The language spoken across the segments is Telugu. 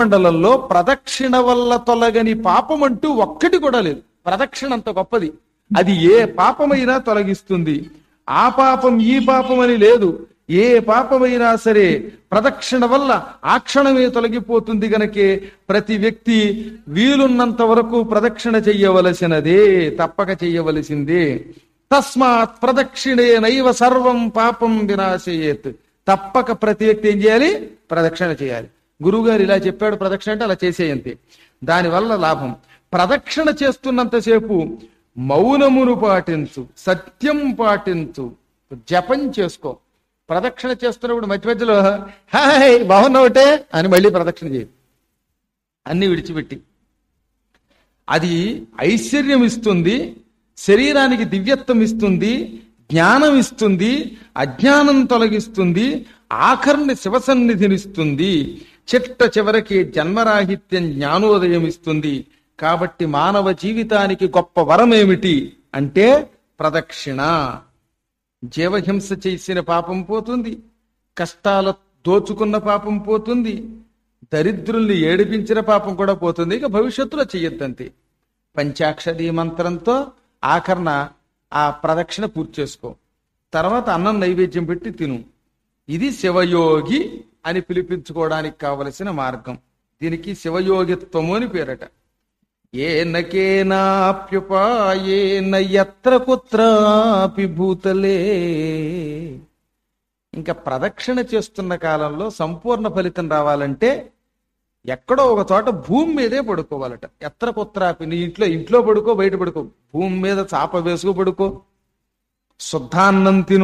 మండలంలో ప్రదక్షిణ వల్ల తొలగని పాపం అంటూ ఒక్కటి కూడా లేదు ప్రదక్షిణ అంత గొప్పది అది ఏ పాపమైనా తొలగిస్తుంది ఆ పాపం ఈ పాపం అని లేదు ఏ పాపమైనా సరే ప్రదక్షిణ వల్ల ఆ క్షణమే తొలగిపోతుంది గనకే ప్రతి వ్యక్తి వీలున్నంత వరకు ప్రదక్షిణ చెయ్యవలసినదే తప్పక చెయ్యవలసిందే తస్మాత్ ప్రదక్షిణే నైవ సర్వం పాపం వినాశయేత్ తప్పక ప్రతి వ్యక్తి ఏం చేయాలి ప్రదక్షిణ చేయాలి గురువుగారు ఇలా చెప్పాడు ప్రదక్షిణ అంటే అలా చేసేయంతే దానివల్ల లాభం ప్రదక్షిణ చేస్తున్నంతసేపు మౌనమును పాటించు సత్యం పాటించు జపం చేసుకో ప్రదక్షిణ చేస్తున్నప్పుడు మధ్య మధ్యలో హాయ్ బాగున్నావుటే అని మళ్ళీ ప్రదక్షిణ చేయి అన్ని విడిచిపెట్టి అది ఐశ్వర్యం ఇస్తుంది శరీరానికి దివ్యత్వం ఇస్తుంది జ్ఞానం ఇస్తుంది అజ్ఞానం తొలగిస్తుంది ఆఖరిని శివసన్నిధినిస్తుంది చిట్ట చివరికి జన్మరాహిత్యం జ్ఞానోదయం ఇస్తుంది కాబట్టి మానవ జీవితానికి గొప్ప వరం ఏమిటి అంటే ప్రదక్షిణ జీవహింస చేసిన పాపం పోతుంది కష్టాల దోచుకున్న పాపం పోతుంది దరిద్రుల్ని ఏడిపించిన పాపం కూడా పోతుంది ఇక భవిష్యత్తులో చెయ్యొద్దంతే పంచాక్షరి మంత్రంతో ఆఖరణ ఆ ప్రదక్షిణ పూర్తి చేసుకో తర్వాత అన్నం నైవేద్యం పెట్టి తిను ఇది శివయోగి అని పిలిపించుకోవడానికి కావలసిన మార్గం దీనికి శివయోగిత్వము అని పేరట ఏనకేనాప్యుపాయేన ఎత్ర కుత్రాపి భూతలే ఇంకా ప్రదక్షిణ చేస్తున్న కాలంలో సంపూర్ణ ఫలితం రావాలంటే ఎక్కడో ఒక చోట భూమి మీదే పడుకోవాలట ఎత్ర కుత్రాపి నీ ఇంట్లో ఇంట్లో పడుకో బయట పడుకో భూమి మీద చాప వేసుకు పడుకో శుద్ధాన్నం తిను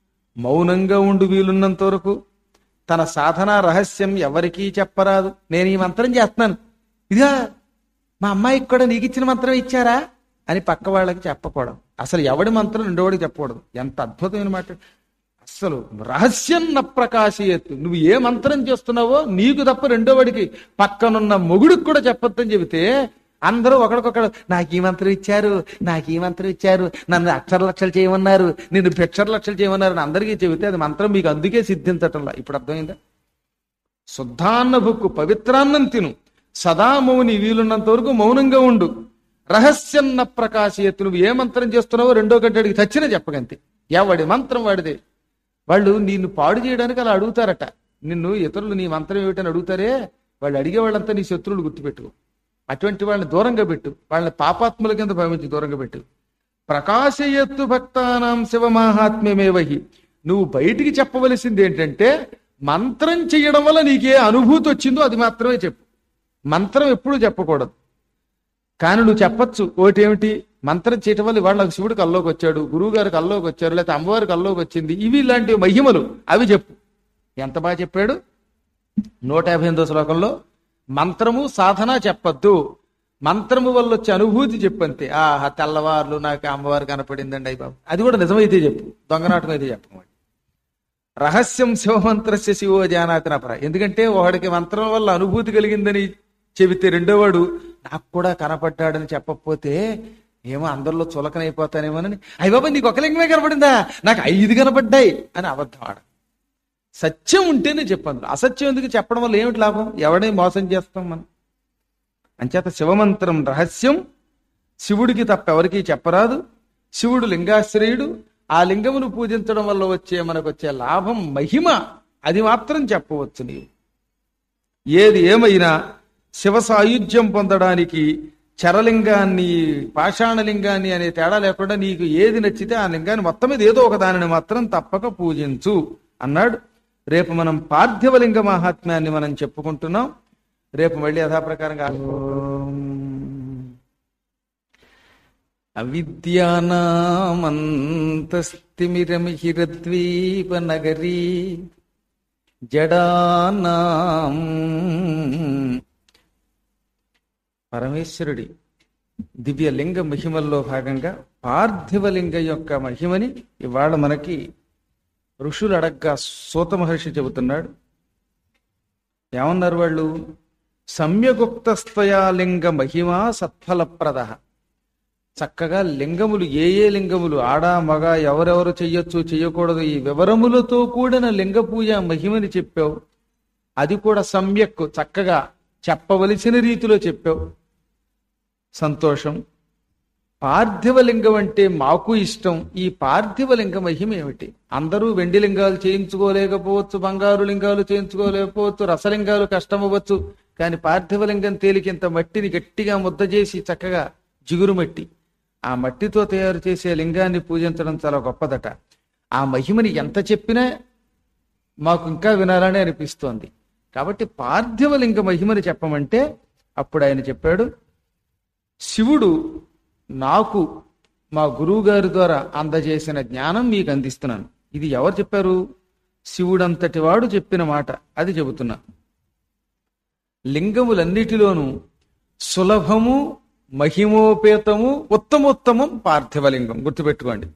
మౌనంగా ఉండు వీలున్నంత వరకు తన సాధన రహస్యం ఎవరికీ చెప్పరాదు నేను ఈ మంత్రం చేస్తున్నాను ఇదిగా మా అమ్మాయికి కూడా నీకు ఇచ్చిన మంత్రం ఇచ్చారా అని పక్క వాళ్ళకి చెప్పకూడదు అసలు ఎవడి మంత్రం రెండోడికి చెప్పకూడదు ఎంత అద్భుతమైన మాట అసలు రహస్యం న ప్రకాశయత్తు నువ్వు ఏ మంత్రం చేస్తున్నావో నీకు తప్ప రెండోవాడికి పక్కనున్న మొగుడికి కూడా చెప్పొద్దని చెబితే అందరూ ఒకడికొకడు నాకు ఈ మంత్రం ఇచ్చారు నాకు ఈ మంత్రం ఇచ్చారు నన్ను అక్షర లక్షలు చేయమన్నారు నిన్ను భిక్షర లక్షలు చేయమన్నారు అని అందరికీ చెబితే అది మంత్రం మీకు అందుకే సిద్ధించటంలా ఇప్పుడు అర్థమైందా శుద్ధాన్న భుక్కు పవిత్రాన్నం తిను సదా మౌని వీలున్నంత వరకు మౌనంగా ఉండు రహస్యన్న ప్రకాశయత్తు నువ్వు ఏ మంత్రం చేస్తున్నావో రెండో గంటడికి చచ్చిన చెప్పగంతే ఎవడి మంత్రం వాడిదే వాళ్ళు నిన్ను పాడు చేయడానికి అలా అడుగుతారట నిన్ను ఇతరులు నీ మంత్రం ఏమిటని అడుగుతారే వాళ్ళు అడిగే వాళ్ళంతా నీ శత్రువులు గుర్తుపెట్టుకో అటువంటి వాళ్ళని దూరంగా పెట్టు వాళ్ళని పాపాత్ముల కింద భావించి దూరంగా పెట్టు ప్రకాశయత్తు భక్తానాం శివమాహాత్మ్యమేవహి నువ్వు బయటికి చెప్పవలసింది ఏంటంటే మంత్రం చెయ్యడం వల్ల నీకే అనుభూతి వచ్చిందో అది మాత్రమే చెప్పు మంత్రం ఎప్పుడూ చెప్పకూడదు కానీ నువ్వు చెప్పచ్చు ఒకటేమిటి మంత్రం చేయటం వల్ల ఇవాళ నాకు శివుడు కల్లోకి వచ్చాడు గురువు గారు కల్లోకి వచ్చారు లేకపోతే అమ్మవారి కల్లోకి వచ్చింది ఇవి ఇలాంటి మహిమలు అవి చెప్పు ఎంత బాగా చెప్పాడు నూట యాభై ఎనిమిదో శ్లోకంలో మంత్రము సాధన చెప్పద్దు మంత్రము వల్ల వచ్చే అనుభూతి చెప్పంతే ఆహా తెల్లవార్లు నాకు అమ్మవారు కనపడిందండి అయ్యి బాబు అది కూడా నిజమైతే చెప్పు దొంగనాటకం అయితే చెప్పమండి రహస్యం శివమంత్రస్య శివో జానాతి నపర ఎందుకంటే ఒకడికి మంత్రం వల్ల అనుభూతి కలిగిందని చెబితే రెండోవాడు నాకు కూడా కనపడ్డాడని చెప్పకపోతే ఏమో అందరిలో చులకనైపోతానేమోనని అయ్య బాబా నీకు ఒక లింగమే కనపడిందా నాకు ఐదు కనపడ్డాయి అని అబద్ధం ఆడ సత్యం ఉంటేనే చెప్పండి అసత్యం ఎందుకు చెప్పడం వల్ల ఏమిటి లాభం ఎవడే మోసం చేస్తాం మనం అంచేత శివమంత్రం రహస్యం శివుడికి తప్ప ఎవరికీ చెప్పరాదు శివుడు లింగాశ్రయుడు ఆ లింగమును పూజించడం వల్ల వచ్చే మనకు వచ్చే లాభం మహిమ అది మాత్రం చెప్పవచ్చు నీవు ఏది ఏమైనా శివ సాయుధ్యం పొందడానికి చరలింగాన్ని పాషాణలింగాన్ని అనే తేడా లేకుండా నీకు ఏది నచ్చితే ఆ లింగాన్ని మొత్తం మీద ఏదో ఒక దానిని మాత్రం తప్పక పూజించు అన్నాడు రేపు మనం పార్థివలింగ మహాత్మ్యాన్ని మనం చెప్పుకుంటున్నాం రేపు మళ్ళీ యథాప్రకారంగా అవిద్యానామంతస్తిమిరమిహిరద్వీప నగరీ జడానాం పరమేశ్వరుడి దివ్య లింగ మహిమల్లో భాగంగా పార్థివలింగ యొక్క మహిమని ఇవాళ మనకి ఋషులు అడగ్గా సూత మహర్షి చెబుతున్నాడు ఏమన్నారు వాళ్ళు సమ్యగుప్తస్తయా లింగ మహిమా సత్ఫలప్రద చక్కగా లింగములు ఏ ఏ లింగములు ఆడ మగ ఎవరెవరు చెయ్యొచ్చు చెయ్యకూడదు ఈ వివరములతో కూడిన లింగ పూజ మహిమని చెప్పావు అది కూడా సమ్యక్ చక్కగా చెప్పవలసిన రీతిలో చెప్పావు సంతోషం పార్థివలింగం అంటే మాకు ఇష్టం ఈ పార్థివలింగ మహిమ ఏమిటి అందరూ వెండి లింగాలు చేయించుకోలేకపోవచ్చు బంగారు లింగాలు చేయించుకోలేకపోవచ్చు రసలింగాలు కష్టమవ్వచ్చు కానీ పార్థివలింగం తేలికింత మట్టిని గట్టిగా ముద్ద చేసి చక్కగా జిగురు మట్టి ఆ మట్టితో తయారు చేసే లింగాన్ని పూజించడం చాలా గొప్పదట ఆ మహిమని ఎంత చెప్పినా మాకు ఇంకా వినాలని అనిపిస్తోంది కాబట్టి పార్థివలింగ మహిమని చెప్పమంటే అప్పుడు ఆయన చెప్పాడు శివుడు నాకు మా గురువు గారి ద్వారా అందజేసిన జ్ఞానం మీకు అందిస్తున్నాను ఇది ఎవరు చెప్పారు శివుడంతటి వాడు చెప్పిన మాట అది చెబుతున్నా లింగములన్నిటిలోనూ సులభము మహిమోపేతము ఉత్తమోత్తమం పార్థివలింగం గుర్తుపెట్టుకోండి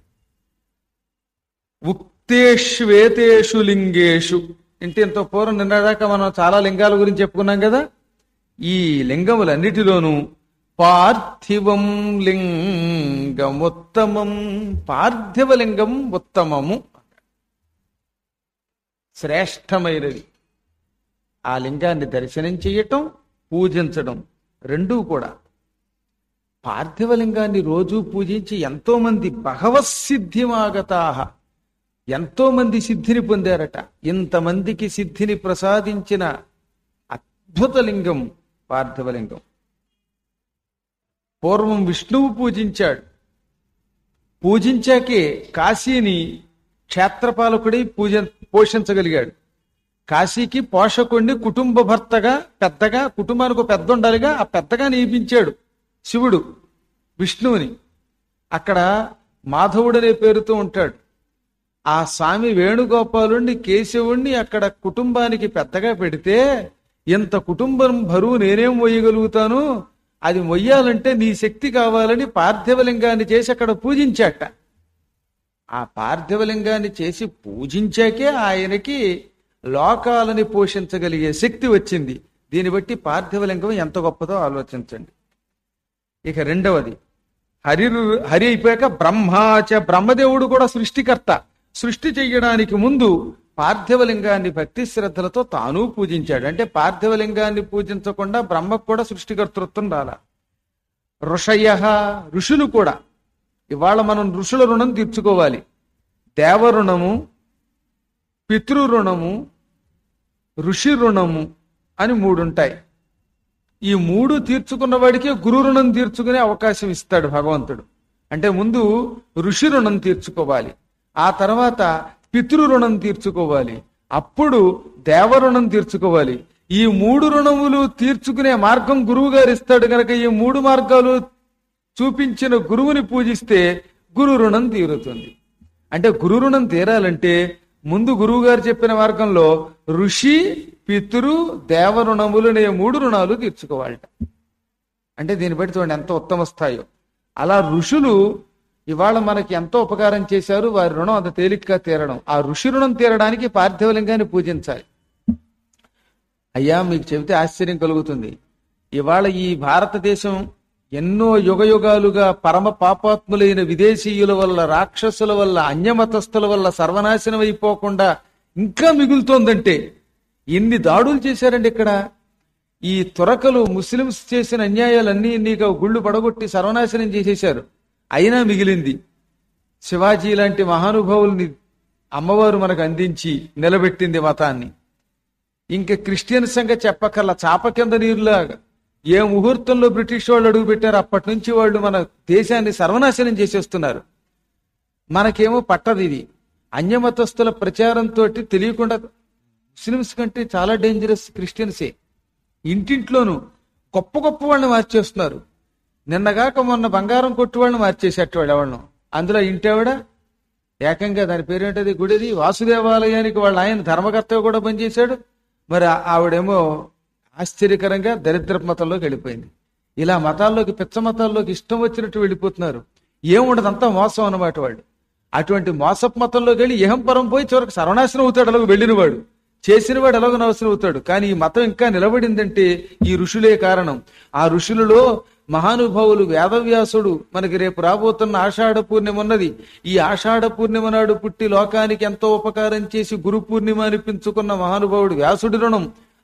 ఉక్తేష్వేతేషు లింగేషు ఇంటి ఇంత పూర్వం నిన్నదాకా మనం చాలా లింగాల గురించి చెప్పుకున్నాం కదా ఈ లింగములన్నిటిలోనూ పార్థివం లింగముత్తమం పార్థివలింగం ఉత్తమము శ్రేష్టమైనది ఆ లింగాన్ని దర్శనం చేయటం పూజించడం రెండూ కూడా పార్థివలింగాన్ని రోజు పూజించి ఎంతో మంది భగవత్సిద్ధిమాగతాహ ఎంతో మంది సిద్ధిని పొందారట ఇంతమందికి సిద్ధిని ప్రసాదించిన అద్భుత లింగం పార్థివలింగం పూర్వం విష్ణువు పూజించాడు పూజించాకే కాశీని క్షేత్రపాలకుడై పూజ పోషించగలిగాడు కాశీకి పోషకుణ్ణి కుటుంబ భర్తగా పెద్దగా కుటుంబానికి ఒక పెద్ద ఉండాలిగా ఆ పెద్దగా నియమించాడు శివుడు విష్ణువుని అక్కడ మాధవుడనే పేరుతో ఉంటాడు ఆ స్వామి వేణుగోపాలుణ్ణి కేశవుణ్ణి అక్కడ కుటుంబానికి పెద్దగా పెడితే ఇంత కుటుంబం బరువు నేనేం మొయ్యగలుగుతాను అది మొయ్యాలంటే నీ శక్తి కావాలని పార్థివలింగాన్ని చేసి అక్కడ పూజించాట ఆ పార్థివలింగాన్ని చేసి పూజించాకే ఆయనకి లోకాలని పోషించగలిగే శక్తి వచ్చింది దీన్ని బట్టి పార్థివలింగం ఎంత గొప్పదో ఆలోచించండి ఇక రెండవది హరి హరి అయిపోయాక బ్రహ్మాచ బ్రహ్మదేవుడు కూడా సృష్టికర్త సృష్టి చెయ్యడానికి ముందు పార్థివలింగాన్ని భక్తి శ్రద్ధలతో తాను పూజించాడు అంటే పార్థివలింగాన్ని పూజించకుండా బ్రహ్మకు కూడా సృష్టికర్తృత్వం రాల ఋషయ ఋషులు కూడా ఇవాళ మనం ఋషుల రుణం తీర్చుకోవాలి దేవ రుణము పితృ రుణము ఋషి రుణము అని మూడు ఉంటాయి ఈ మూడు తీర్చుకున్న వాడికి గురు రుణం తీర్చుకునే అవకాశం ఇస్తాడు భగవంతుడు అంటే ముందు ఋషి రుణం తీర్చుకోవాలి ఆ తర్వాత పితృ రుణం తీర్చుకోవాలి అప్పుడు దేవ రుణం తీర్చుకోవాలి ఈ మూడు రుణములు తీర్చుకునే మార్గం గురువు గారు ఇస్తాడు కనుక ఈ మూడు మార్గాలు చూపించిన గురువుని పూజిస్తే గురు రుణం తీరుతుంది అంటే గురు రుణం తీరాలంటే ముందు గురువు గారు చెప్పిన మార్గంలో ఋషి పితృ దేవ రుణములు అనే మూడు రుణాలు తీర్చుకోవాలట అంటే దీన్ని బట్టి చూడండి ఎంత ఉత్తమ స్థాయో అలా ఋషులు ఇవాళ మనకి ఎంతో ఉపకారం చేశారు వారి రుణం అంత తేలికగా తీరడం ఆ ఋషి రుణం తీరడానికి పార్థివలింగాన్ని పూజించాలి అయ్యా మీకు చెబితే ఆశ్చర్యం కలుగుతుంది ఇవాళ ఈ భారతదేశం ఎన్నో యుగయుగాలుగా పరమ పాపాత్ములైన విదేశీయుల వల్ల రాక్షసుల వల్ల అన్యమతస్థుల వల్ల సర్వనాశనం అయిపోకుండా ఇంకా మిగులుతోందంటే ఎన్ని దాడులు చేశారండి ఇక్కడ ఈ తురకలు ముస్లింస్ చేసిన అన్యాయాలన్నీ నీకు గుళ్ళు పడగొట్టి సర్వనాశనం చేసేశారు అయినా మిగిలింది శివాజీ లాంటి మహానుభావుల్ని అమ్మవారు మనకు అందించి నిలబెట్టింది మతాన్ని ఇంకా క్రిస్టియన్ సంగతి చెప్పకల్లా చాప కింద నీరులాగా ఏ ముహూర్తంలో బ్రిటిష్ వాళ్ళు అడుగు పెట్టారు అప్పటి నుంచి వాళ్ళు మన దేశాన్ని సర్వనాశనం చేసేస్తున్నారు మనకేమో పట్టదు ఇది అన్యమతస్థుల ప్రచారంతో తెలియకుండా ముస్లిమ్స్ కంటే చాలా డేంజరస్ క్రిస్టియన్సే ఇంటింట్లోనూ గొప్ప గొప్ప వాళ్ళని మార్చేస్తున్నారు నిన్నగాక మొన్న బంగారం కొట్టు వాళ్ళని మార్చేసేట వాళ్ళు ఎవరిను అందులో ఇంటావిడ ఏకంగా దాని పేరేంటది గుడిది వాసుదేవాలయానికి వాళ్ళ ఆయన ధర్మకర్తగా కూడా పనిచేశాడు మరి ఆ- ఆవిడేమో ఆశ్చర్యకరంగా దరిద్ర మతంలోకి వెళ్ళిపోయింది ఇలా మతాల్లోకి పిచ్చ మతాల్లోకి ఇష్టం వచ్చినట్టు వెళ్ళిపోతున్నారు ఏముండదు అంతా మోసం అన్నమాట వాడు అటువంటి మోసపు మతంలోకి వెళ్ళి ఏహం పరం పోయి చివరికి సర్వనాశనం అవుతాడు అలాగ వెళ్ళినవాడు చేసినవాడు ఎలాగో నాశనం అవుతాడు కానీ ఈ మతం ఇంకా నిలబడిందంటే ఈ ఋషులే కారణం ఆ ఋషులలో మహానుభావులు వేదవ్యాసుడు మనకి రేపు రాబోతున్న ఆషాఢ పూర్ణిమ ఉన్నది ఈ ఆషాఢ పూర్ణిమ నాడు పుట్టి లోకానికి ఎంతో ఉపకారం చేసి గురు పూర్ణిమ అనిపించుకున్న మహానుభావుడు వ్యాసుడి రుణం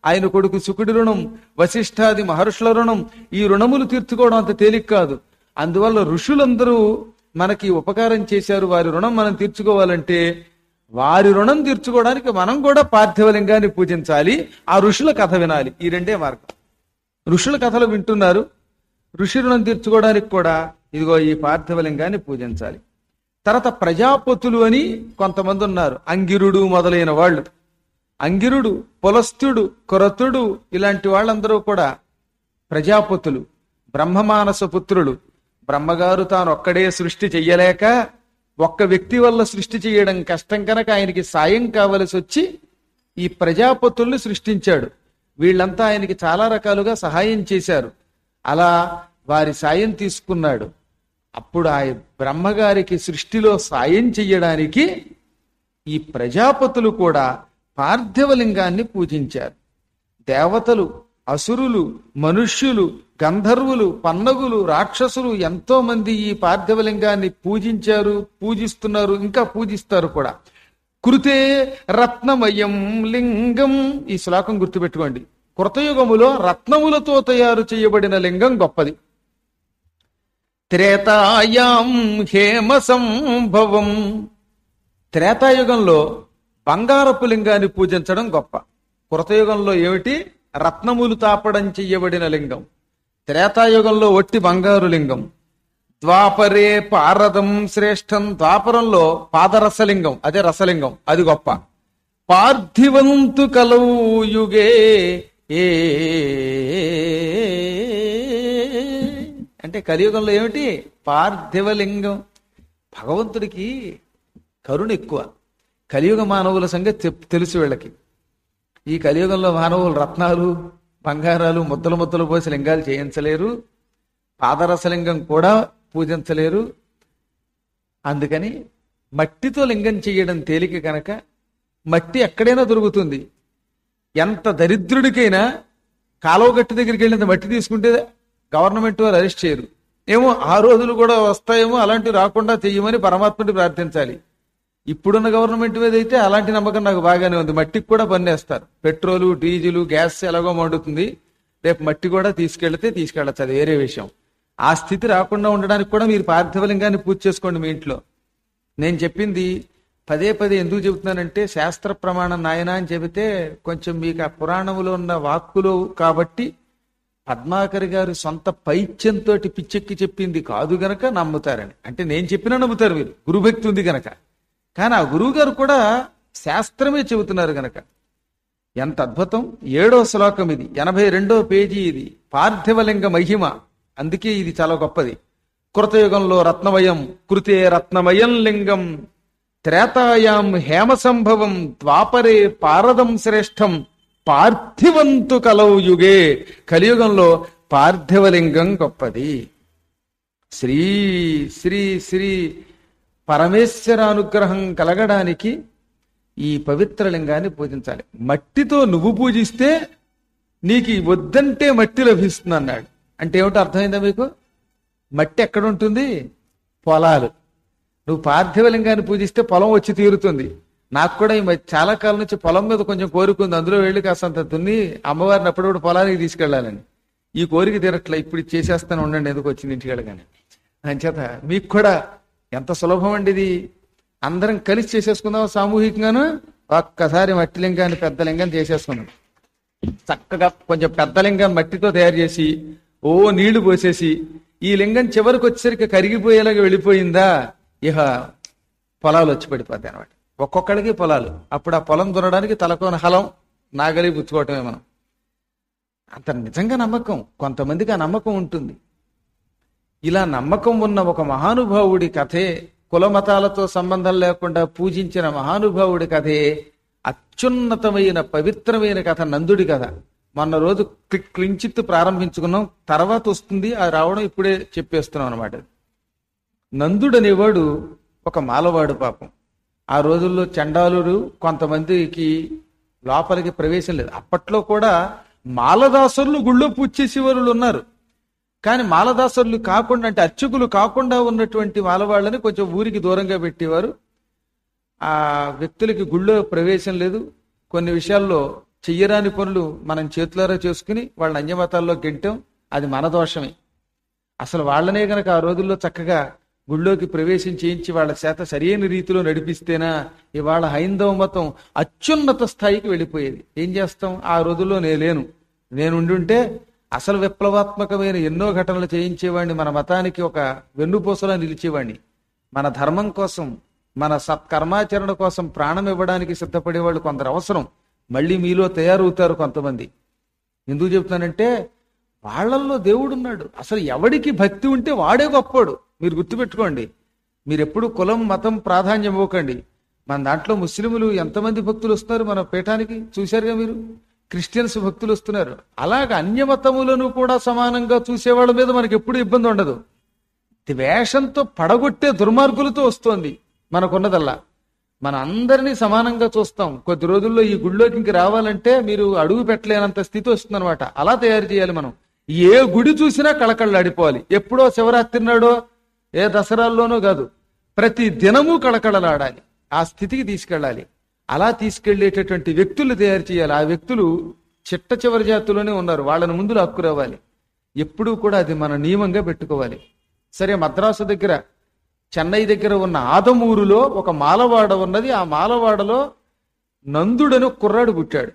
ఆయన కొడుకు శుకుడి రుణం వశిష్ఠాది మహర్షుల రుణం ఈ రుణములు తీర్చుకోవడం అంత తేలిక కాదు అందువల్ల ఋషులందరూ మనకి ఉపకారం చేశారు వారి రుణం మనం తీర్చుకోవాలంటే వారి రుణం తీర్చుకోవడానికి మనం కూడా పార్థివలింగాన్ని పూజించాలి ఆ ఋషుల కథ వినాలి ఈ రెండే మార్గం ఋషుల కథలు వింటున్నారు ఋషి రుణం తీర్చుకోవడానికి కూడా ఇదిగో ఈ పార్థివలింగాన్ని పూజించాలి తర్వాత ప్రజాపతులు అని కొంతమంది ఉన్నారు అంగిరుడు మొదలైన వాళ్ళు అంగిరుడు పులస్తుడు కొరతుడు ఇలాంటి వాళ్ళందరూ కూడా ప్రజాపతులు బ్రహ్మమానస పుత్రులు బ్రహ్మగారు తాను ఒక్కడే సృష్టి చెయ్యలేక ఒక్క వ్యక్తి వల్ల సృష్టి చేయడం కష్టం కనుక ఆయనకి సాయం కావలసి వచ్చి ఈ ప్రజాపతుల్ని సృష్టించాడు వీళ్ళంతా ఆయనకి చాలా రకాలుగా సహాయం చేశారు అలా వారి సాయం తీసుకున్నాడు అప్పుడు ఆ బ్రహ్మగారికి సృష్టిలో సాయం చెయ్యడానికి ఈ ప్రజాపతులు కూడా పార్థివలింగాన్ని పూజించారు దేవతలు అసురులు మనుష్యులు గంధర్వులు పన్నగులు రాక్షసులు ఎంతో మంది ఈ పార్థివలింగాన్ని పూజించారు పూజిస్తున్నారు ఇంకా పూజిస్తారు కూడా కృతే రత్నమయం లింగం ఈ శ్లోకం గుర్తుపెట్టుకోండి కృతయుగములో రత్నములతో తయారు చేయబడిన లింగం గొప్పది త్రేతాయాం హేమ సంభవం త్రేతాయుగంలో బంగారపు లింగాన్ని పూజించడం గొప్ప కృతయుగంలో ఏమిటి రత్నములు తాపడం చెయ్యబడిన లింగం త్రేతాయుగంలో ఒట్టి బంగారు లింగం ద్వాపరే పారదం శ్రేష్టం ద్వాపరంలో పాదరసలింగం అదే రసలింగం అది గొప్ప పార్థివంతు కలవు యుగే ఏ అంటే కలియుగంలో ఏమిటి పార్థివలింగం భగవంతుడికి కరుణ ఎక్కువ కలియుగ మానవుల సంగతి తెప్- తెలుసు వీళ్ళకి ఈ కలియుగంలో మానవులు రత్నాలు బంగారాలు ముద్దలు ముద్దలు పోసి లింగాలు చేయించలేరు పాదరసలింగం కూడా పూజించలేరు అందుకని మట్టితో లింగం చేయడం తేలిక కనుక మట్టి ఎక్కడైనా దొరుకుతుంది ఎంత దరిద్రుడికైనా కాలువ గట్టి దగ్గరికి వెళ్ళినంత మట్టి తీసుకుంటే గవర్నమెంట్ వారు అరెస్ట్ చేయరు ఏమో ఆ రోజులు కూడా వస్తాయేమో అలాంటివి రాకుండా చెయ్యమని పరమాత్మని ప్రార్థించాలి ఇప్పుడున్న గవర్నమెంట్ మీద అయితే అలాంటి నమ్మకం నాకు బాగానే ఉంది మట్టికి కూడా పన్నేస్తారు పెట్రోలు డీజిల్ గ్యాస్ ఎలాగో మండుతుంది రేపు మట్టి కూడా తీసుకెళ్తే తీసుకెళ్ళచ్చు అది వేరే విషయం ఆ స్థితి రాకుండా ఉండడానికి కూడా మీరు పార్థివలింగాన్ని పూజ చేసుకోండి మీ ఇంట్లో నేను చెప్పింది పదే పదే ఎందుకు చెబుతున్నానంటే శాస్త్ర ప్రమాణం నాయన అని చెబితే కొంచెం మీకు ఆ పురాణములో ఉన్న వాక్కులు కాబట్టి పద్మాకర్ గారు సొంత పైత్యంతో పిచ్చెక్కి చెప్పింది కాదు గనక నమ్ముతారని అంటే నేను చెప్పినా నమ్ముతారు మీరు గురుభక్తి ఉంది గనక కానీ ఆ గురువు గారు కూడా శాస్త్రమే చెబుతున్నారు గనక ఎంత అద్భుతం ఏడో శ్లోకం ఇది ఎనభై రెండో పేజీ ఇది పార్థివలింగ మహిమ అందుకే ఇది చాలా గొప్పది కృతయుగంలో రత్నమయం కృతే రత్నమయం లింగం త్రేతాయాం హేమ సంభవం ద్వాపరే పారదం శ్రేష్టం పార్థివంతు కలవు యుగే కలియుగంలో పార్థివలింగం గొప్పది శ్రీ శ్రీ శ్రీ పరమేశ్వర అనుగ్రహం కలగడానికి ఈ పవిత్ర లింగాన్ని పూజించాలి మట్టితో నువ్వు పూజిస్తే నీకు ఈ వద్దంటే మట్టి లభిస్తుంది అన్నాడు అంటే ఏమిటో అర్థమైందా మీకు మట్టి ఎక్కడ ఉంటుంది పొలాలు నువ్వు పార్థివలింగాన్ని పూజిస్తే పొలం వచ్చి తీరుతుంది నాకు కూడా ఈ మధ్య చాలా కాలం నుంచి పొలం మీద కొంచెం కోరుకుంది అందులో వెళ్ళి కాస్తంత దున్ని అమ్మవారిని అప్పుడప్పుడు పొలానికి తీసుకెళ్లాలని ఈ కోరిక తీరట్లే ఇప్పుడు ఇది చేసేస్తాను ఉండండి ఎందుకు వచ్చింది ఇంటికి వెళ్ళగానే అంచేత మీకు కూడా ఎంత సులభం అండి ఇది అందరం కలిసి చేసేసుకుందాం సామూహికంగాను ఒక్కసారి మట్టి లింగాన్ని పెద్ద లింగాన్ని చేసేసుకుందాం చక్కగా కొంచెం పెద్ద లింగం మట్టితో తయారు చేసి ఓ నీళ్లు పోసేసి ఈ లింగం చివరికి వచ్చేసరికి కరిగిపోయేలాగా వెళ్ళిపోయిందా ఇహ పొలాలు వచ్చి పడిపోతాయి అనమాట ఒక్కొక్కడికి పొలాలు అప్పుడు ఆ పొలం దున్నడానికి తలకోన హలం నాగలి పుచ్చుకోవటమే మనం అంత నిజంగా నమ్మకం కొంతమందికి ఆ నమ్మకం ఉంటుంది ఇలా నమ్మకం ఉన్న ఒక మహానుభావుడి కథే కుల మతాలతో సంబంధం లేకుండా పూజించిన మహానుభావుడి కథే అత్యున్నతమైన పవిత్రమైన కథ నందుడి కథ మొన్న రోజు క్లి- క్లించిత్ ప్రారంభించుకున్నాం తర్వాత వస్తుంది అది రావడం ఇప్పుడే చెప్పేస్తున్నాం అనమాట నందుడు అనేవాడు ఒక మాలవాడు పాపం ఆ రోజుల్లో చండాలుడు కొంతమందికి లోపలికి ప్రవేశం లేదు అప్పట్లో కూడా మాలదాసులు గుళ్ళో పూజ చేసేవాళ్ళు ఉన్నారు కానీ మాలదాసులు కాకుండా అంటే అర్చకులు కాకుండా ఉన్నటువంటి మాలవాళ్ళని కొంచెం ఊరికి దూరంగా పెట్టేవారు ఆ వ్యక్తులకి గుళ్ళో ప్రవేశం లేదు కొన్ని విషయాల్లో చెయ్యరాని పనులు మనం చేతులారా చేసుకుని వాళ్ళని అన్యమతాల్లో గెంటాం అది మన దోషమే అసలు వాళ్ళనే గనక ఆ రోజుల్లో చక్కగా గుళ్ళోకి ప్రవేశం చేయించి వాళ్ళ చేత సరైన రీతిలో నడిపిస్తేనా ఇవాళ హైందవ మతం అత్యున్నత స్థాయికి వెళ్ళిపోయేది ఏం చేస్తాం ఆ రోజుల్లో నేను లేను నేను ఉండుంటే అసలు విప్లవాత్మకమైన ఎన్నో ఘటనలు చేయించేవాడిని మన మతానికి ఒక వెన్నుపూసలా నిలిచేవాడిని మన ధర్మం కోసం మన సత్కర్మాచరణ కోసం ప్రాణం ఇవ్వడానికి సిద్ధపడే వాళ్ళు కొందరు అవసరం మళ్ళీ మీలో తయారవుతారు కొంతమంది ఎందుకు చెప్తున్నానంటే వాళ్ళల్లో దేవుడు ఉన్నాడు అసలు ఎవడికి భక్తి ఉంటే వాడే గొప్పోడు మీరు గుర్తుపెట్టుకోండి మీరు ఎప్పుడు కులం మతం ప్రాధాన్యం ఇవ్వకండి మన దాంట్లో ముస్లింలు ఎంతమంది భక్తులు వస్తున్నారు మన పీఠానికి చూశారుగా మీరు క్రిస్టియన్స్ భక్తులు వస్తున్నారు అలాగ అన్య మతములను కూడా సమానంగా చూసేవాళ్ళ మీద మనకి ఎప్పుడు ఇబ్బంది ఉండదు ద్వేషంతో పడగొట్టే దుర్మార్గులతో వస్తోంది మనకున్నదల్లా మన అందరినీ సమానంగా చూస్తాం కొద్ది రోజుల్లో ఈ గుడిలోకి ఇంక రావాలంటే మీరు అడుగు పెట్టలేనంత స్థితి వస్తుందన్నమాట అలా తయారు చేయాలి మనం ఏ గుడి చూసినా కళకళలాడిపోవాలి ఎప్పుడో శివరాత్రి నాడో ఏ దసరాల్లోనో కాదు ప్రతి దినము కళకళలాడాలి ఆ స్థితికి తీసుకెళ్ళాలి అలా తీసుకెళ్లేటటువంటి వ్యక్తులు తయారు చేయాలి ఆ వ్యక్తులు చిట్ట చివరి జాతుల్లోనే ఉన్నారు వాళ్ళని ముందు లాక్కురావాలి ఎప్పుడూ కూడా అది మన నియమంగా పెట్టుకోవాలి సరే మద్రాసు దగ్గర చెన్నై దగ్గర ఉన్న ఆదమూరులో ఒక మాలవాడ ఉన్నది ఆ మాలవాడలో నందుడని ఒక కుర్రాడు పుట్టాడు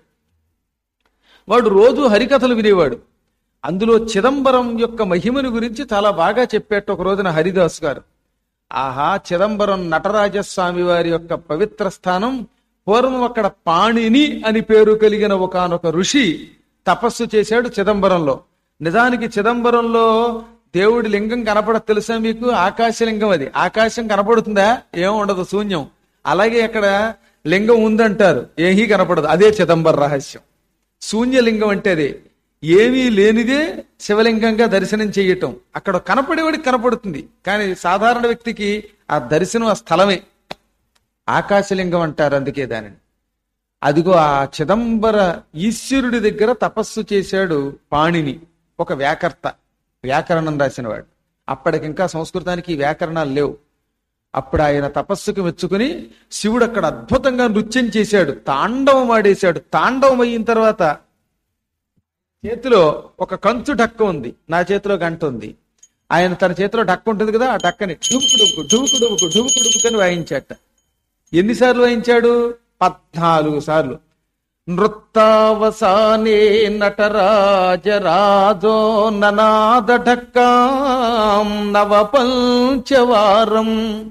వాడు రోజు హరికథలు వినేవాడు అందులో చిదంబరం యొక్క మహిమను గురించి చాలా బాగా చెప్పేట ఒక రోజున హరిదాస్ గారు ఆహా చిదంబరం నటరాజస్వామి వారి యొక్క పవిత్ర స్థానం పూర్వం అక్కడ పాణిని అని పేరు కలిగిన ఒకనొక ఋషి తపస్సు చేశాడు చిదంబరంలో నిజానికి చిదంబరంలో దేవుడి లింగం కనపడ తెలుసా మీకు ఆకాశలింగం అది ఆకాశం కనపడుతుందా ఏం ఉండదు శూన్యం అలాగే అక్కడ లింగం ఉందంటారు ఏమీ కనపడదు అదే చిదంబర రహస్యం శూన్యలింగం అంటే అదే ఏమీ లేనిదే శివలింగంగా దర్శనం చేయటం అక్కడ కనపడేవాడికి కనపడుతుంది కానీ సాధారణ వ్యక్తికి ఆ దర్శనం ఆ స్థలమే ఆకాశలింగం అంటారు అందుకే దానిని అదిగో ఆ చిదంబర ఈశ్వరుడి దగ్గర తపస్సు చేశాడు పాణిని ఒక వ్యాకర్త వ్యాకరణం రాసినవాడు అప్పటికింకా సంస్కృతానికి ఈ వ్యాకరణాలు లేవు అప్పుడు ఆయన తపస్సుకు మెచ్చుకుని శివుడు అక్కడ అద్భుతంగా నృత్యం చేశాడు తాండవం ఆడేశాడు తాండవం అయిన తర్వాత చేతిలో ఒక కంచు డక్క ఉంది నా చేతిలో గంట ఉంది ఆయన తన చేతిలో డక్క ఉంటుంది కదా ఆ డక్కని డుబుకు డుబుకు డుబుకు డుబుకు డుబుకు డుబుకని వాయించాట ఎన్నిసార్లు వాయించాడు పద్నాలుగు సార్లు నృత్తావసానే నటరాజరాజో ననాద ఢక్కాం నవ పంచవారం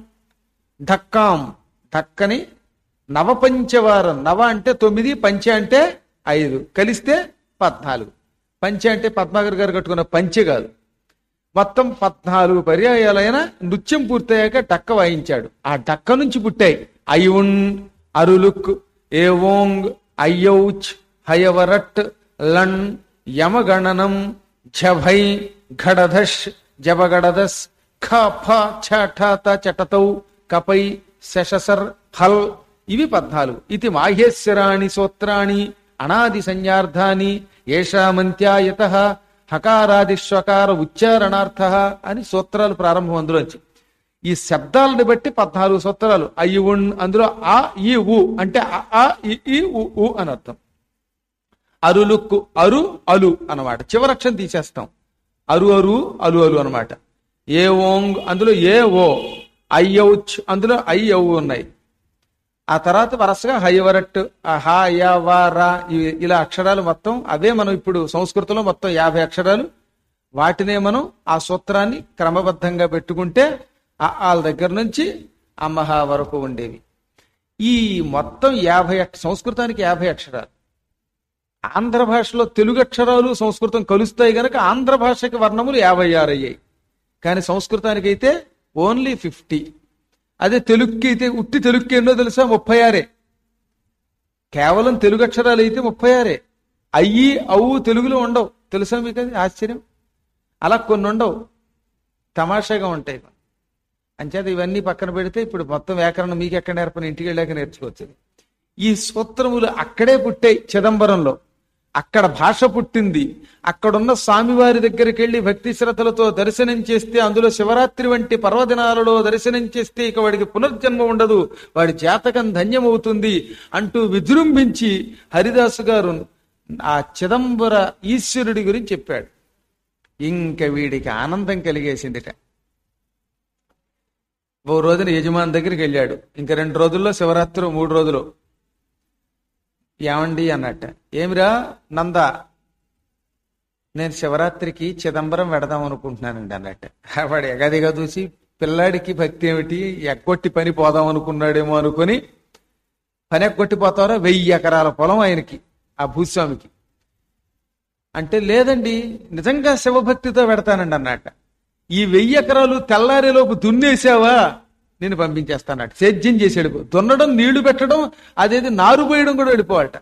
ఢక్కాం ఢక్కని నవపంచవారం నవ అంటే తొమ్మిది పంచ అంటే ఐదు కలిస్తే పద్నాలుగు పంచ అంటే పద్మాగర్ గారు కట్టుకున్న పంచె కాదు మొత్తం పద్నాలుగు పర్యాయాలైన నృత్యం పూర్తయ్యాక డక్క వాయించాడు ఆ డక్క నుంచి పుట్టాయి అయున్ అరులుక్ ఏవోంగ్ అయ్యౌచ్ హయవరట్ లన్ యమగణనం ఝభై ఘడధష్ జబగడదస్ ఖ ఫ ఛ ఠ త చటతౌ కపై శశసర్ హల్ ఇవి పద్నాలుగు ఇది మాహేశ్వరాణి సూత్రాణి అనాది సంజ్ఞార్థాని ఏషామంత్యాయత హకారాదిశ్వకార ఉచ్చారణార్థ అని సూత్రాలు ప్రారంభం అందులోంచి ఈ శబ్దాలను బట్టి పద్నాలుగు సూత్రాలు అయ్యున్ అందులో ఆ ఈ ఉ అంటే అ, ఆ ఇ, ఈ ఉ, ఉ అని అర్థం అరులుక్కు అరు అలు అన్నమాట చివరక్షరం తీసేస్తాం అరు అరు అలు అలు అన్నమాట ఏ ఓంగ్ అందులో ఏ ఓ అయ్యౌచ్ అందులో అయ్యవు ఉన్నాయి ఆ తర్వాత వరుసగా హైవరట్ ఆ హ య వ ర ఇవి- ఇలా అక్షరాలు మొత్తం అవే మనం ఇప్పుడు సంస్కృతంలో మొత్తం యాభై అక్షరాలు వాటినే మనం ఆ సూత్రాన్ని క్రమబద్ధంగా పెట్టుకుంటే ఆ ఆల దగ్గర నుంచి అమ్మహ వరకు ఉండేవి ఈ మొత్తం యాభై అక్ష- సంస్కృతానికి యాభై అక్షరాలు ఆంధ్ర భాషలో తెలుగు అక్షరాలు సంస్కృతం కలుస్తాయి గనక ఆంధ్ర భాషకి వర్ణములు యాభై ఆరు అయ్యాయి కానీ సంస్కృతానికి అయితే ఓన్లీ ఫిఫ్టీ అదే తెలుగుకి అయితే ఉట్టి తెలుగుకి ఎన్నో తెలుసా ముప్పై ఆరే కేవలం తెలుగు అక్షరాలు అయితే ముప్పై ఆరే అయ్యి అవు తెలుగులో ఉండవు తెలుసా మీకు అది ఆశ్చర్యం అలా కొన్ని ఉండవు తమాషాగా ఉంటాయి అంచేత ఇవన్నీ పక్కన పెడితే ఇప్పుడు మొత్తం వ్యాకరణం మీకు ఎక్కడ నేర్పని ఇంటికి వెళ్ళాక నేర్చుకోవచ్చు ఈ సూత్రములు అక్కడే పుట్టాయి చిదంబరంలో అక్కడ భాష పుట్టింది అక్కడున్న స్వామివారి దగ్గరికి వెళ్లి భక్తి శ్రద్ధలతో దర్శనం చేస్తే అందులో శివరాత్రి వంటి పర్వదినాలలో దర్శనం చేస్తే ఇక వాడికి పునర్జన్మ ఉండదు వాడి జాతకం ధన్యమవుతుంది అంటూ విజృంభించి హరిదాసు గారు ఆ చిదంబర ఈశ్వరుడి గురించి చెప్పాడు ఇంక వీడికి ఆనందం కలిగేసిందిట ఓ రోజున యజమాని దగ్గరికి వెళ్ళాడు ఇంకా రెండు రోజుల్లో శివరాత్రి మూడు రోజులు ఏమండి అన్నట్ట ఏమిరా నంద నేను శివరాత్రికి చిదంబరం పెడదాం అనుకుంటున్నానండి అన్నట్ట వాడు ఎగదిగా చూసి పిల్లాడికి భక్తి ఏమిటి ఎగ్గొట్టి పని పోదాం అనుకున్నాడేమో అనుకుని పని ఎగ్గొట్టి పోతారో వెయ్యి ఎకరాల పొలం ఆయనకి ఆ భూస్వామికి అంటే లేదండి నిజంగా శివభక్తితో పెడతానండి అన్నట్ట ఈ వెయ్యి ఎకరాలు తెల్లారేలోపు దున్నేసావా నేను పంపించేస్తానట సేద్యం చేసాడు దున్నడం నీళ్లు పెట్టడం అదేది నారు పోయడం కూడా వెళ్ళిపోవాలట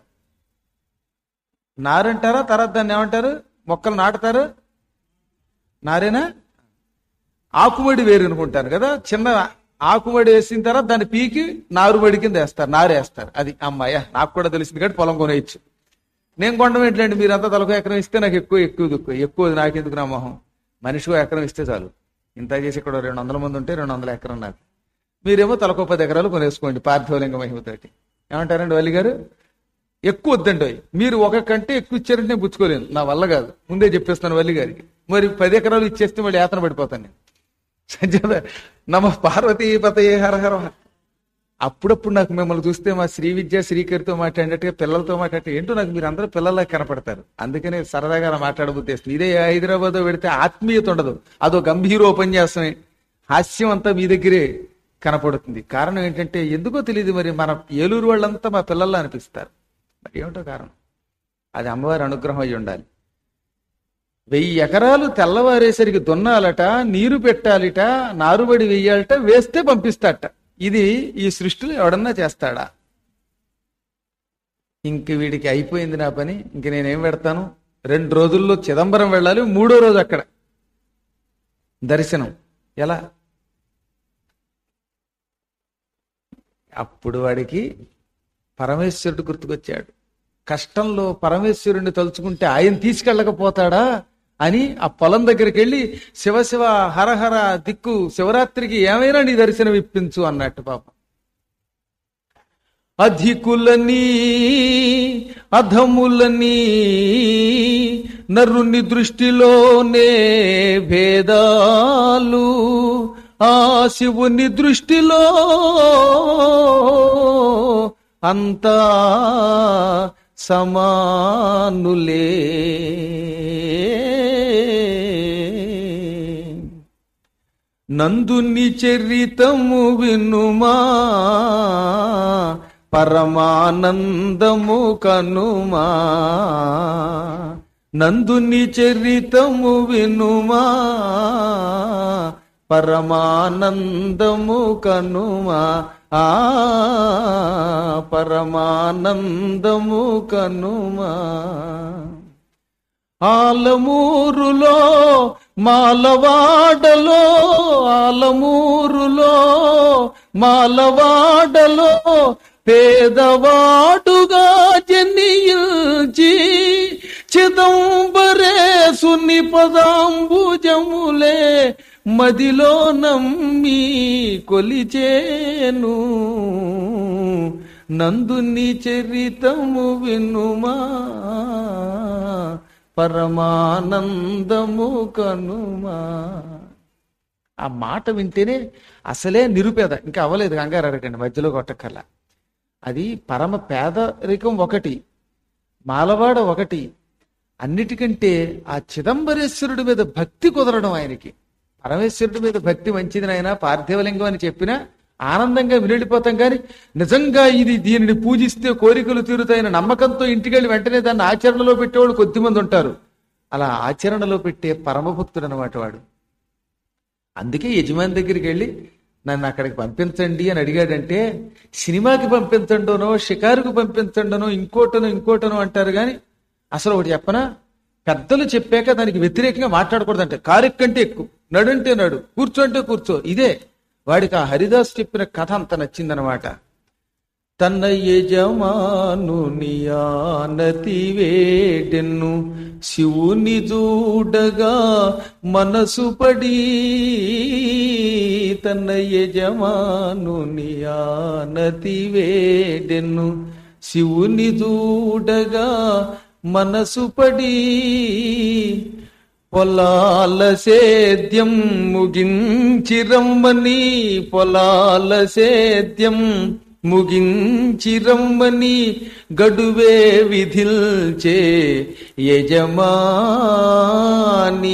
నారంటారా తర్వాత దాన్ని ఏమంటారు మొక్కలు నాటుతారు నారేనా ఆకుమడి వేరు అనుకుంటారు కదా చిన్న ఆకుమడి వేసిన తర్వాత దాన్ని పీకి నారుబడి కింద వేస్తారు నారు వేస్తారు అది అమ్మాయ నాకు కూడా తెలిసింది కాబట్టి పొలం కొనేయచ్చు నేను కొండం ఏంటండి మీరంతా తలకు ఎకరం ఇస్తే నాకు ఎక్కువ ఎక్కువ దుక్కు ఎక్కువ నాకెందుకు నా మొహం మనిషికి ఎకరం ఇస్తే చాలు ఇంత చేసి ఇక్కడ రెండు వందల మంది ఉంటే రెండు వందల ఎకరం నాకు మీరేమో తలకు పది ఎకరాలు కొనేసుకోండి పార్థివలింగ మహిమతోటి ఏమంటారండి వల్లి గారు ఎక్కువ వద్దండి అవి. మీరు ఒక కంటే ఎక్కువ ఇచ్చారంటే నేను పుచ్చుకోలేను నా వల్ల కాదు ముందే చెప్పేస్తాను వల్లి గారికి మరి పది ఎకరాలు ఇచ్చేస్తే మళ్ళీ యాతన పడిపోతాను నేను సంజయ్ నమ పార్వతీ పతయే హర హర అప్పుడప్పుడు నాకు మిమ్మల్ని చూస్తే మా శ్రీ విద్య శ్రీకరితో మాట్లాడినట్టుగా పిల్లలతో మాట్లాడితే ఏంటో నాకు మీరు అందరూ పిల్లల్లా కనపడతారు అందుకనే సరదాగా అలా మాట్లాడబుద్దేస్తుంది ఇదే హైదరాబాద్ పెడితే ఆత్మీయత ఉండదు అదో గంభీరోపన్యాసమే హాస్యం అంతా మీ దగ్గరే కనపడుతుంది కారణం ఏంటంటే ఎందుకో తెలియదు మరి మన ఏలూరు వాళ్ళంతా మా పిల్లల్లా అనిపిస్తారు మరి ఏమిటో కారణం అది అమ్మవారి అనుగ్రహం అయి ఉండాలి వెయ్యి ఎకరాలు తెల్లవారేసరికి దున్నాలట నీరు పెట్టాలిట నారుబడి వెయ్యాలట వేస్తే పంపిస్తాట ఇది ఈ సృష్టిలో ఎవడన్నా చేస్తాడా ఇంక వీడికి అయిపోయింది నా పని ఇంక నేనేం పెడతాను రెండు రోజుల్లో చిదంబరం వెళ్ళాలి మూడో రోజు అక్కడ దర్శనం ఎలా అప్పుడు వాడికి పరమేశ్వరుడు గుర్తుకొచ్చాడు కష్టంలో పరమేశ్వరుణ్ణి తలుచుకుంటే ఆయన తీసుకెళ్ళకపోతాడా అని ఆ పొలం దగ్గరికి వెళ్ళి శివ శివ హరహర దిక్కు శివరాత్రికి ఏమైనా నీ దర్శనం ఇప్పించు అన్నట్టు పాపం అధికులని అధములని నరుని దృష్టిలోనే భేదాలు ఆ శివుని దృష్టిలో అంతా సమానులే నందుని చరితము వినుమా పరమానందము కనుమా నందుని చరితము వినుమా పరమానందము కనుమా ఆ పరమానందము కనుమా ఆలమూరులో మాలవాడలో ఆలమూరులో మాలవాడలో పేదవాడుగా జనియుచి చిదంబరేసుని పదాంబుజములే మదిలో నమ్మి కొలిచేను నందుని చరితము వినుమా పరమానందము కనుమా ఆ మాట వింటేనే అసలే నిరుపేద ఇంకా అవ్వలేదు కంగారు అడగండి మధ్యలో కొట్టక్కర్లా అది పరమ పేదరికం ఒకటి మాలవాడ ఒకటి అన్నిటికంటే ఆ చిదంబరేశ్వరుడి మీద భక్తి కుదరడం ఆయనకి పరమేశ్వరుడి మీద భక్తి మంచిది నాయన పార్థివలింగం అని చెప్పినా ఆనందంగా వినిడిపోతాం కానీ నిజంగా ఇది దీనిని పూజిస్తే కోరికలు తీరుతాయన్న నమ్మకంతో ఇంటికెళ్ళి వెంటనే దాన్ని ఆచరణలో పెట్టేవాళ్ళు కొద్దిమంది ఉంటారు అలా ఆచరణలో పెట్టే పరమభక్తుడు అనమాట వాడు అందుకే యజమాని దగ్గరికి వెళ్ళి నన్ను అక్కడికి పంపించండి అని అడిగాడంటే సినిమాకి పంపించండోనో షికారుకు పంపించండనో ఇంకోటనో ఇంకోటనో అంటారు కానీ అసలు ఒకటి చెప్పనా పెద్దలు చెప్పాక దానికి వ్యతిరేకంగా మాట్లాడకూడదంటే కారెక్కంటే ఎక్కువ నడుంటే నడు కూర్చోంటే కూర్చో ఇదే వాడికి ఆ హరిదాస్ చెప్పిన కథ అంత నచ్చిందనమాట తన యజమానుని ఆనతి వేడెన్ను శివుని చూడగా మనసు పడి తన యజమానుని ఆనతి వేడెన్ను శివుని చూడగా మనసు పడి పొలాల సేద్యం ముగించిరమ్మని పొలాల సేద్యం ముగించిరమ్మని గడువే విధిల్చే యజమాని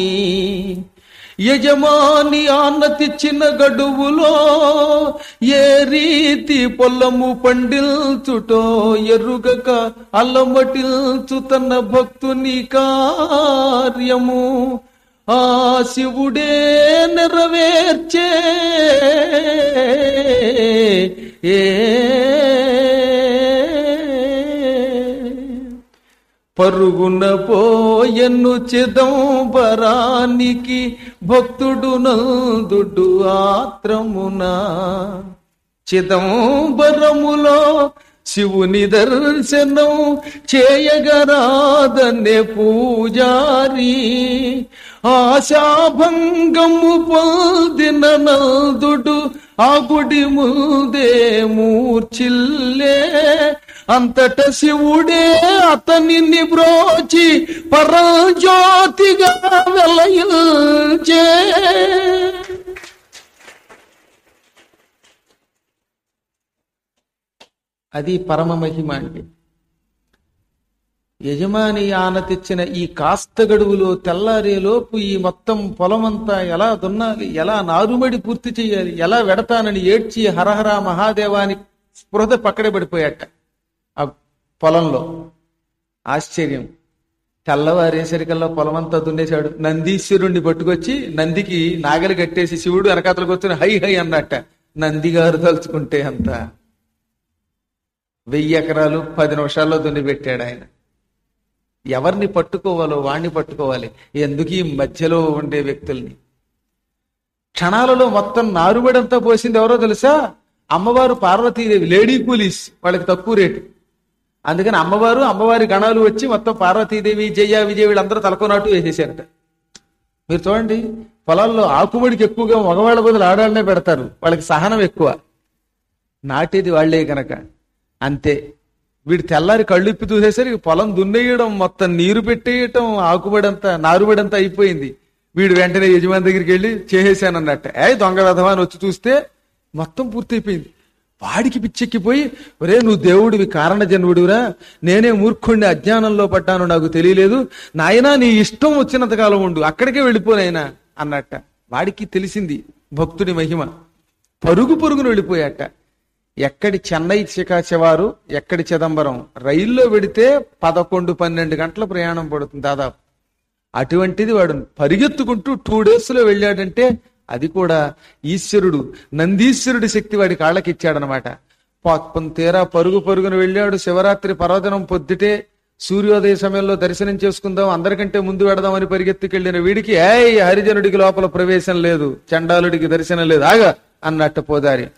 యజమాని ఆనతిచ్చిన గడువులో ఏ రీతి పొలము పండిల్చుటో ఎరుగక అల్లమటిల్చు తన భక్తుని కార్యము ఆ శివుడే నెరవేర్చే ఏ పరుగున పోయన్ను చిదంబరానికి భక్తుడు నందుడు ఆత్రమున చిదంబరములో శివుని దర్శనం చేయగరాదనే పూజారి ఆశాభంగము పొందిన నందుడు ఆ గుడి ముందే మూర్చిల్లే అంతట శివుడే అతనిని బ్రోచి పరజ్యోతిగా వెలయించే అది పరమ మహిమ అంటే యజమాని ఆనతిచ్చిన ఈ కాస్త గడువులో తెల్లారేలోపు ఈ మొత్తం పొలమంతా ఎలా దున్నాలి ఎలా నారుమడి పూర్తి చేయాలి ఎలా వెడతానని ఏడ్చి హరహర మహాదేవాని స్పృహత పక్కడే పడిపోయాట ఆ పొలంలో ఆశ్చర్యం తెల్లవారేసరికల్లా పొలమంతా దున్నేశాడు నందీశ్వరుణ్ణి పట్టుకొచ్చి నందికి నాగలి కట్టేసి శివుడు వెనకాతలకు వచ్చి హై హై అన్నట్ట నంది గారు తలుచుకుంటే అంత వెయ్యి ఎకరాలు పది నిమిషాల్లో దున్ని పెట్టాడు ఆయన ఎవరిని పట్టుకోవాలో వాణ్ణి పట్టుకోవాలి ఎందుకు ఈ మధ్యలో ఉండే వ్యక్తుల్ని క్షణాలలో మొత్తం నారుబడంతా పోసింది ఎవరో తెలుసా అమ్మవారు పార్వతీదేవి లేడీ పోలీస్ వాళ్ళకి తక్కువ రేటు అందుకని అమ్మవారు అమ్మవారి గణాలు వచ్చి మొత్తం పార్వతీదేవి జయ విజయ వీళ్ళందరూ తలకోనాటు వేసేసారట మీరు చూడండి పొలాల్లో ఆకుమడికి ఎక్కువగా మగవాళ్ళ బదులు ఆడాళ్ళనే పెడతారు వాళ్ళకి సహనం ఎక్కువ నాటేది వాళ్లే గనక అంతే వీడు తెల్లారి కళ్ళు ఇప్పి చూసేసరికి పొలం దున్నేయడం మొత్తం నీరు పెట్టేయటం ఆకుబడంతా నారుబడంతా అయిపోయింది వీడు వెంటనే యజమాని దగ్గరికి వెళ్ళి చేసేసానన్నట్ట ఏ దొంగ వెధవా అని వచ్చి చూస్తే మొత్తం పూర్తయిపోయింది వాడికి పిచ్చెక్కిపోయి ఒరే నువ్వు దేవుడివి కారణ జన్ముడివిరా నేనే మూర్ఖుణ్ణి అజ్ఞానంలో పడ్డాను నాకు తెలియలేదు నాయనా నీ ఇష్టం వచ్చినంత కాలం ఉండు అక్కడికే వెళ్ళిపోనాయనా అన్నట్ట వాడికి తెలిసింది భక్తుడి మహిమ పరుగు పరుగును వెళ్ళిపోయాట ఎక్కడి చెన్నై చికాచెవారు ఎక్కడి చిదంబరం రైల్లో వెడితే పదకొండు పన్నెండు గంటల ప్రయాణం పడుతుంది దాదాపు అటువంటిది వాడు పరిగెత్తుకుంటూ టూ డేస్ లో వెళ్ళాడంటే అది కూడా ఈశ్వరుడు నందీశ్వరుడి శక్తి వాడి కాళ్ళకి ఇచ్చాడనమాట పాపం తీరా పరుగు పరుగున వెళ్ళాడు శివరాత్రి పర్వదినం పొద్దుటే సూర్యోదయ సమయంలో దర్శనం చేసుకుందాం అందరికంటే ముందు వెడదామని పరిగెత్తుకెళ్లిన వీడికి ఏయ్ హరిజనుడికి లోపల ప్రవేశం లేదు చండాలుడికి దర్శనం లేదు ఆగా అన్నట్టు పోదారి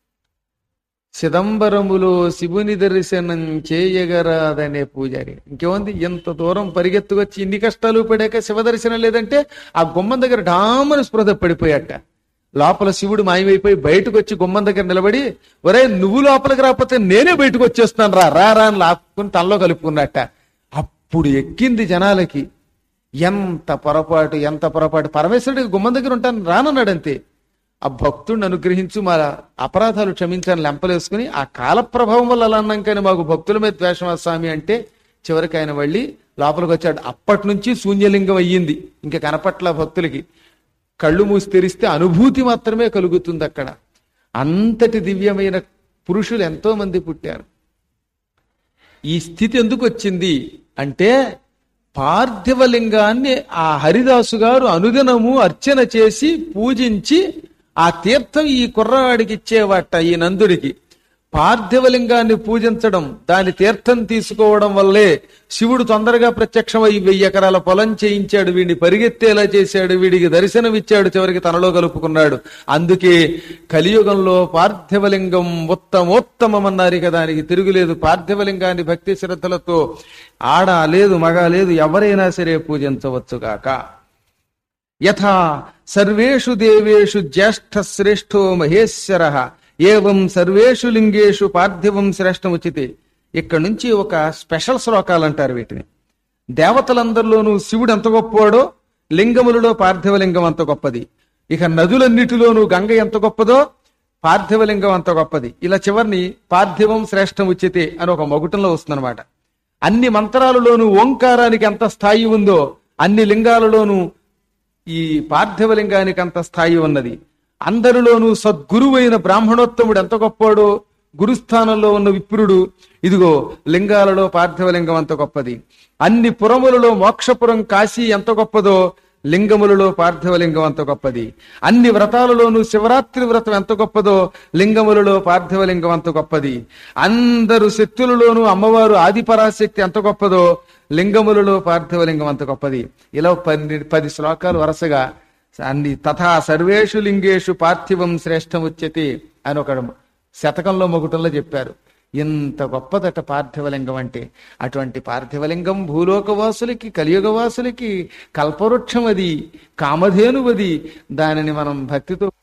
చిదంబరములో శివుని దర్శనం చేయగరాదనే పూజారి ఇంకేముంది ఎంత దూరం పరిగెత్తుకొచ్చి ఇన్ని కష్టాలు పడాక శివ దర్శనం లేదంటే ఆ గుమ్మం దగ్గర డామని స్పృహ పడిపోయాట లోపల శివుడు మాయమైపోయి బయటకు వచ్చి గుమ్మం దగ్గర నిలబడి ఒరే నువ్వు లోపలికి రాకపోతే నేనే బయటకు వచ్చేస్తాను రా రా రా అని లాక్కుని తనలో కలుపుకున్నట్ట అప్పుడు ఎక్కింది జనాలకి ఎంత పొరపాటు ఎంత పొరపాటు పరమేశ్వరుడికి గుమ్మం దగ్గర ఉంటాను రానన్నాడు అంతే ఆ భక్తుడిని అనుగ్రహించు మా అపరాధాలు క్షమించని లెంపలేసుకుని ఆ కాల ప్రభావం వల్ల అలా అన్నాం కానీ మాకు భక్తుల మీద ద్వేషమా స్వామి అంటే చివరికి ఆయన వెళ్ళి లోపలికి వచ్చాడు అప్పటి నుంచి శూన్యలింగం అయ్యింది ఇంకా కనపట్ల భక్తులకి కళ్ళు మూసి తెరిస్తే అనుభూతి మాత్రమే కలుగుతుంది అక్కడ అంతటి దివ్యమైన పురుషులు ఎంతో మంది పుట్టారు ఈ స్థితి ఎందుకు వచ్చింది అంటే పార్థివలింగాన్ని ఆ హరిదాసు గారు అనుదినము అర్చన చేసి పూజించి ఆ తీర్థం ఈ కుర్రవాడికి ఇచ్చేవాట ఈ నందుడికి పార్థివలింగాన్ని పూజించడం దాని తీర్థం తీసుకోవడం వల్లే శివుడు తొందరగా ప్రత్యక్షమై వెయ్యి ఎకరాల పొలం చేయించాడు వీడిని పరిగెత్తేలా చేశాడు వీడికి దర్శనమిచ్చాడు చివరికి తనలో కలుపుకున్నాడు అందుకే కలియుగంలో పార్థివలింగం ఉత్తమోత్తమమన్నారు ఇక దానికి తిరుగులేదు పార్థివలింగాన్ని భక్తి శ్రద్ధలతో ఆడ లేదు మగ లేదు ఎవరైనా సరే పూజించవచ్చు కాక యథా సర్వేషు దేవేషు జ్యేష్ఠ శ్రేష్ఠో మహేశ్వర ఏవం సర్వేషు లింగేషు పార్థివం శ్రేష్టముచితే ఇక్కడ నుంచి ఒక స్పెషల్ శ్లోకాలు అంటారు వీటిని దేవతలందరిలోనూ శివుడు ఎంత గొప్పవాడో లింగములలో పార్థివలింగం అంత గొప్పది ఇక నదులన్నిటిలోనూ గంగ ఎంత గొప్పదో పార్థివలింగం అంత గొప్పది ఇలా చివరిని పార్థివం శ్రేష్టం ఉచితే అని ఒక మగుటంలో వస్తుందన్నమాట అన్ని మంత్రాలలోనూ ఓంకారానికి ఎంత స్థాయి ఉందో అన్ని లింగాలలోనూ ఈ పార్థివలింగానికి అంత స్థాయి ఉన్నది అందరిలోనూ సద్గురువైన బ్రాహ్మణోత్తముడు ఎంత గొప్పాడో గురుస్థానంలో ఉన్న విప్రుడు ఇదిగో లింగాలలో పార్థివలింగం అంత గొప్పది అన్ని పురములలో మోక్షపురం కాశీ ఎంత గొప్పదో లింగములలో పార్థివలింగం అంత గొప్పది అన్ని వ్రతాలలోనూ శివరాత్రి వ్రతం ఎంత గొప్పదో లింగములలో పార్థివలింగం అంత గొప్పది అందరు శక్తులలోనూ అమ్మవారు ఆదిపరాశక్తి ఎంత గొప్పదో లింగములలో పార్థివలింగం అంత గొప్పది ఇలా పది పది శ్లోకాలు వరుసగా అన్ని తథా సర్వేషు లింగేషు పార్థివం శ్రేష్టముచ్యతి అని ఒక శతకంలో మొగుటంలో చెప్పారు ఇంత గొప్పదట పార్థివలింగం అంటే అటువంటి పార్థివలింగం భూలోకవాసులకి కలియుగవాసులకి కల్పవృక్షం అది కామధేనువది దానిని మనం భక్తితో